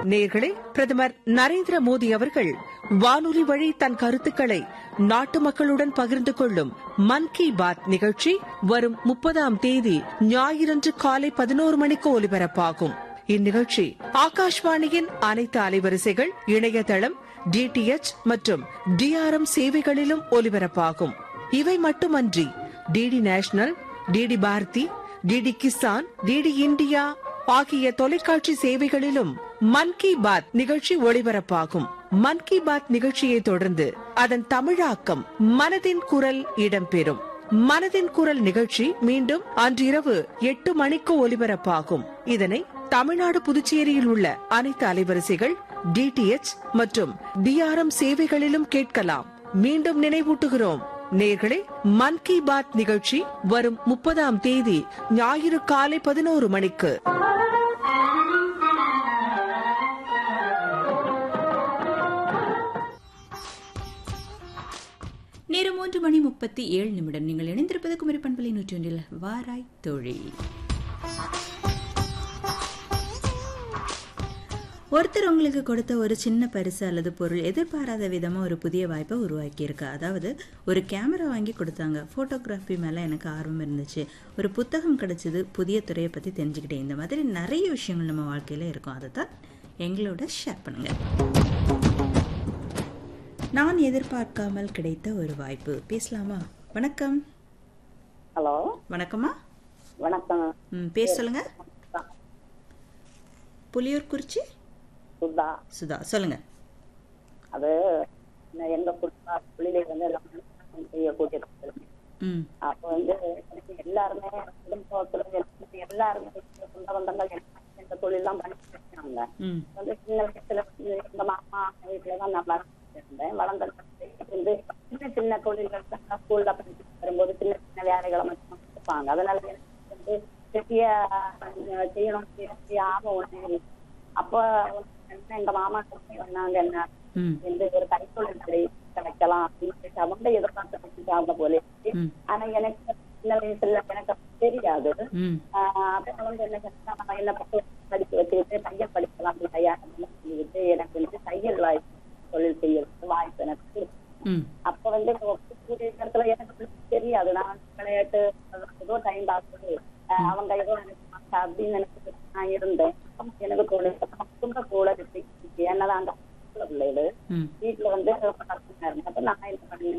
நேர்களே பிரதமர் நரேந்திர மோடி அவர்கள் வானொலி வழி தன் கருத்துக்களை நாட்டு மக்களுடன் பகிர்ந்து கொள்ளும் மன் கி பாத் நிகழ்ச்சி வரும் முப்பதாம் தேதி ஞாயிறன்று காலை பதினோரு மணிக்கு ஒலிபரப்பாகும் இந்நிகழ்ச்சி ஆகாஷ்வாணியின் அனைத்து அலைவரிசைகள் இணையதளம் டிடிஎச் மற்றும் டிஆர்எம் சேவைகளிலும் ஒலிபரப்பாகும் இவை மட்டுமன்றி DD national DD Bharati DD Kisan DD India ஆகிய தொலைக்காட்சி சேவைகளிலும் மன் கி பாத் நிகழ்ச்சி ஒளிபரப்பாகும் மன் கி பாத் நிகழ்ச்சியை தொடர்ந்து அதன் தமிழாக்கம் மனதின் குரல் இடம்பெறும் மனதின் குரல் நிகழ்ச்சி மீண்டும் அன்றிரவு எட்டு மணிக்கு ஒலிபரப்பாகும் இதனை தமிழ்நாடு புதுச்சேரியில் உள்ள அனைத்து அலைவரிசைகள் டிடிஎச் மற்றும் டிஆர்எம் சேவைகளிலும் கேட்கலாம் மீண்டும் நினைவூட்டுகிறோம் நேர்களே மன் கி பாத் நிகழ்ச்சி வரும் முப்பதாம் தேதி ஞாயிறு காலை பதினோரு மணிக்கு நேரம் மூன்று மணி முப்பத்தி ஏழு நிமிடம் நீங்கள் இணைந்திருப்பது குமரி பண்பலை நூற்றொன்றில் வாராய் தோழி ஒருத்தர் உங்களுக்கு கொடுத்த ஒரு சின்ன பரிசு அல்லது பொருள் எதிர்பாராத விதமாக ஒரு புதிய வாய்ப்பை உருவாக்கியிருக்கு அதாவது ஒரு கேமரா வாங்கி கொடுத்தாங்க ஃபோட்டோகிராஃபி மேலே எனக்கு ஆர்வம் இருந்துச்சு ஒரு புத்தகம் கிடைச்சது புதிய துறையை பற்றி தெரிஞ்சுக்கிட்டேன் இந்த மாதிரி நிறைய விஷயங்கள் நம்ம வாழ்க்கையில் இருக்கும் அதை தான் எங்களோட ஷேர் பண்ணுங்கள் நான் எதிர்பார்க்காமல் கிடைத்த ஒரு வாய்ப்பு பேசலாமா வணக்கம் ஹலோ வணக்கம்மா வணக்கம் ம் பேர் சொல்லுங்க புலியூர் குறிச்சி சுதா சுதா சொல்லுங்க அது நான் எங்க குடும்ப பிள்ளைகளை வந்து எல்லாம் செய்ய கூட்டிட்டு ம் அப்போ வந்து எனக்கு எல்லாருமே குடும்பத்துல எனக்கு எல்லாருமே சொந்த பந்தங்கள் எனக்கு இந்த தொழிலெல்லாம் பண்ணிட்டு இருக்காங்க ம் வந்து சின்ன வயசுல வந்து எங்க மாமா வீட்டுல தான் நான் வளர்ந்துருந்தேன் வளர்ந்த வந்து சின்ன சின்ன தொழில்கள் தான் ஸ்கூல்ல படிச்சு வரும்போது சின்ன சின்ன வேலைகளை மட்டும் கொடுப்பாங்க அதனால எனக்கு வந்து பெரிய அஹ், செய்யணும் பெரிய ஆர்வம் ஒண்ணு இல்லை. அப்போ என்ன எங்க மாமா சொல்லி வந்தாங்க என்ன ம் வந்து ஒரு கைத்தொழில் கடை வைக்கலாம் அப்படின்னு சொல்லிட்டு அவங்க எதிர்பார்த்து வச்சுட்டாங்க போல இருக்கு. ம் ஆனா எனக்கு சின்ன வயசுல எனக்கு அப்ப தெரியாது ம் ஆஹ் அப்ப வந்து என்ன செஞ்சா, நம்ம என்ன பக்கம் படிக்க வச்சுக்கிட்டு